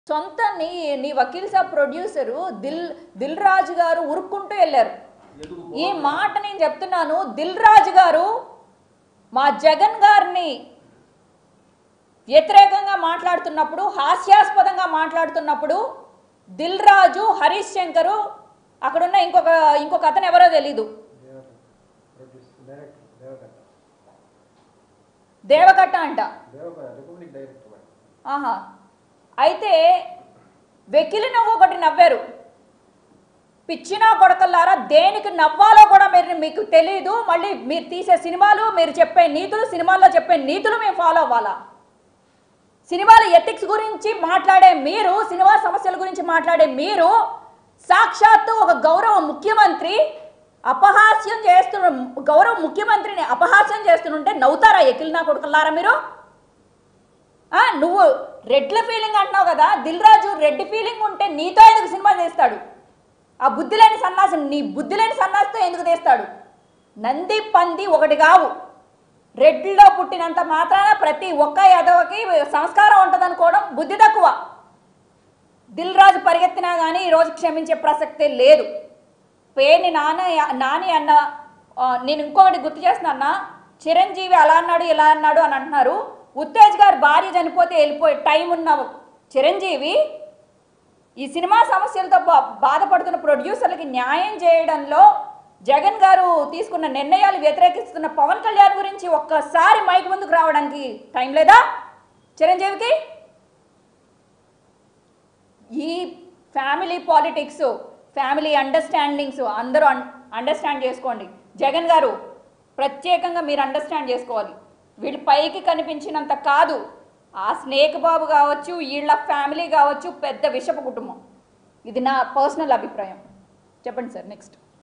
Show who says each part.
Speaker 1: సొంత నీ నీ వకీల్ సాబ్ ప్రొడ్యూసరు దిల్ దిల్ రాజు గారు ఉరుక్కుంటూ వెళ్ళారు ఈ మాట నేను చెప్తున్నాను దిల్ రాజు గారు మా జగన్ గారిని వ్యతిరేకంగా మాట్లాడుతున్నప్పుడు హాస్యాస్పదంగా మాట్లాడుతున్నప్పుడు దిల్ రాజు హరీష్ శంకరు అక్కడున్న ఇంకొక ఇంకొక అతను ఎవరో తెలీదు
Speaker 2: దేవత ప్రొడ్యూసర్ డైరెక్టర్ దేవకట్ట
Speaker 1: దేవకట్ట అంట
Speaker 2: దేవకట్ట రిపబ్లిక్ డైరెక్టర్ మేడం
Speaker 1: ఆహా అయితే వెకిలి నవ్వు ఒకటి నవ్వారు పిచ్చినా కొడకల్లారా దేనికి నవ్వాలో కూడా మీరు మీకు తెలియదు మళ్ళీ మీరు తీసే సినిమాలు మీరు చెప్పే నీతులు సినిమాల్లో చెప్పే నీతులు మేము ఫాలో అవ్వాలా సినిమాల ఎథిక్స్ గురించి మాట్లాడే మీరు సినిమా సమస్యల గురించి మాట్లాడే మీరు సాక్షాత్తు ఒక గౌరవ ముఖ్యమంత్రి అపహాస్యం చేస్తున్న గౌరవ ముఖ్యమంత్రిని అపహాస్యం చేస్తుంటే నవ్వుతారా ఎకిలినా కొడుకులారా మీరు ఆ, నువ్వు రెడ్ల ఫీలింగ్ అంటున్నావు కదా దిల్ రాజు రెడ్డి ఫీలింగ్ ఉంటే నీతో ఎందుకు సినిమా తీస్తాడు ఆ బుద్ధి లేని సన్నాసి నీ బుద్ధి లేని సన్నాసితో ఎందుకు తీస్తాడు నంది పంది ఒకటి కావు రెడ్డిలో పుట్టినంత మాత్రాన ప్రతి ఒక్క యాదవకి సంస్కారం ఉంటుంది అనుకోవడం బుద్ధి తక్కువ దిల్ రాజు పరిగెత్తినా కానీ ఈరోజు క్షమించే ప్రసక్తే లేదు పేరుని నాన్న నాని అన్న ఆ, నేను ఇంకొకటి గుర్తు చేస్తున్నా చిరంజీవి అలా అన్నాడు ఇలా అన్నాడు అని అంటున్నారు ఉత్తేజ్ గారు భార్య చనిపోతే వెళ్ళిపోయే టైం ఉన్న చిరంజీవి ఈ సినిమా సమస్యలతో బా- బాధపడుతున్న ప్రొడ్యూసర్లకి న్యాయం చేయడంలో జగన్ గారు తీసుకున్న నిర్ణయాలు వ్యతిరేకిస్తున్న పవన్ కళ్యాణ్ గురించి ఒక్కసారి మైక్ ముందుకు రావడానికి టైం లేదా చిరంజీవికి ఈ ఫ్యామిలీ పాలిటిక్స్ ఫ్యామిలీ అండర్స్టాండింగ్స్ అందరూ అండర్స్టాండ్ చేసుకోండి జగన్ గారు ప్రత్యేకంగా మీరు అండర్స్టాండ్ చేసుకోవాలి వీళ్ళు పైకి కనిపించినంత కాదు ఆ స్నేక్ బాబు కావచ్చు వీళ్ళ ఫ్యామిలీ కావచ్చు పెద్ద విషపు కుటుంబం ఇది నా పర్సనల్ అభిప్రాయం చెప్పండి సార్ నెక్స్ట్